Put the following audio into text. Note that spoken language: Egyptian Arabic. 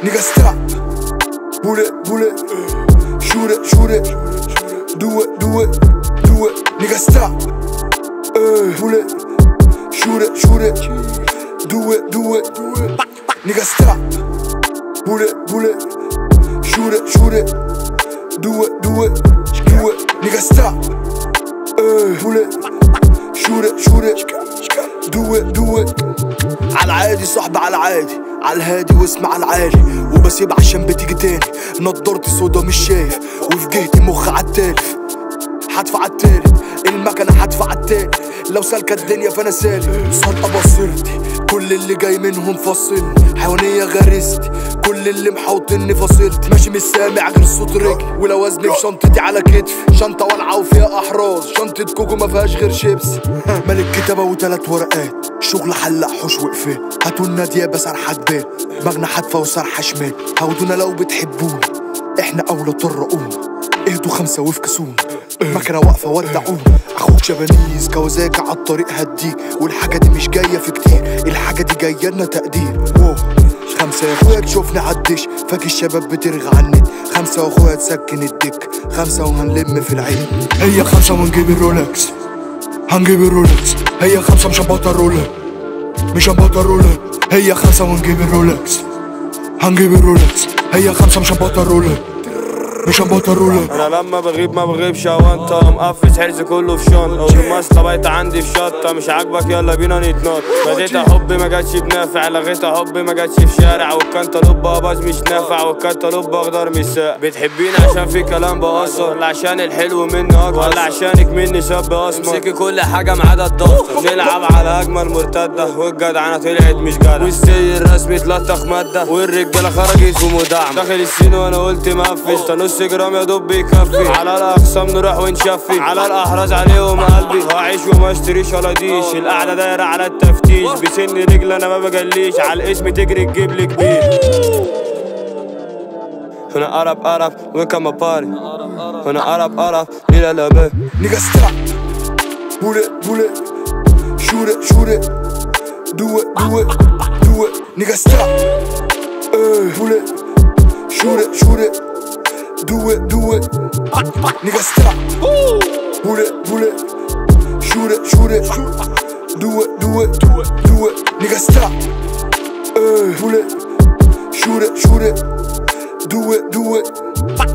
Nigga stop. Pull it, pull it. Shoot it, shoot it. Do it, do it, do it. Nigga stop. Ey, pull it. Shoot it, shoot it. Do it, do it. Nigga stop. Pull it, pull it. Shoot it, shoot it. Do it, do it, do it. Nigga stop. Ey, pull it. Shoot it, shoot it. Do it, do it. على العادي صاحبي على العادي على الهادي واسمع على العالي وبسيب عشان بتيجي تاني نضارتي سودا مش شايف وفي جهتي مخ عالتالف هدفع التالت المكنة هدفع التالت لو سالكة الدنيا فانا سالك صادقة بصيرتي كل اللي جاي منهم فاصلني حيوانية غريزتي كل اللي محوطني فاصلتي ماشي مش سامع غير صوت رجلي ولو وزني في شنطتي على كتفي شنطة والعة وفيها احراز شنطة كوكو ما فيهاش غير شيبسي ملك كتابة وتلات ورقات شغل حلاق حوش وقفاه هاتوا النادية بسرحة جبال دماغنا حادفة وسرحة شمال هودونا لو بتحبونا احنا اولى طرقونا اهدوا خمسة وافكسونا مكنة واقفة ودعونا اخوك شبانيز كوازاك عالطريق هديك والحاجة دي مش جاية في كتير الحاجة دي جاية لنا تقدير واو خمسة يا اخويا تشوفني عالدش فاكر الشباب بترغي على النت خمسة واخويا تسكن الدك خمسة وهنلم في العيد هي خمسة ونجيب الرولكس هنجيب الرولكس هي خمسة مش هنبطل رولكس مش هنبطل رولكس هي خمسة ونجيب الرولكس هنجيب الرولكس هي خمسة مش هنبطل رولكس مش هنبطل رولكس انا لما بغيب ما بغيبش اوانطه مقفز حرزي كله في شنط الماسطه بقيت عندي في شطه مش عاجبك يلا بينا نتنط بديت حبي ما جاتش بنافع لغيت حبي ما جاتش في شارع والكنتالوب باظ مش نافع والكنتالوب اخضر مش ساق بتحبيني عشان في كلام بأثر ولا عشان الحلو مني اكتر ولا عشانك مني شاب اسمر امسكي كل حاجه ما عدا الدفتر نلعب على اجمل مرتده والجدعنه طلعت مش جدع والسي الرسمي اتلطخ ماده والرجاله خرجت بمدعم داخل السين وانا قلت مقفز ده نص جرام يا دوب بيكفي على الاقسام نروح ونشفي على الاحراز عليهم قلبي هعيش وما اشتريش ولا ديش القعده دايره على التفتيش بسن رجل انا ما بجليش على الاسم تجري تجيب لي كبير هنا قرب قرب وكما باري هنا قرب قرب ليلة لابيه Nigga stop. Pull it, pull it. Shoot it, shoot it. Do it, do it, do it. Nigga stop. Ey, pull it. Shoot it, shoot it. Do it, do it. Nigga stop. Pull it, pull it. Shoot it, shoot it. Do it, do it, do it, do it. Nigga stop. Ey, pull it. Shoot it, shoot it. Do it, do it.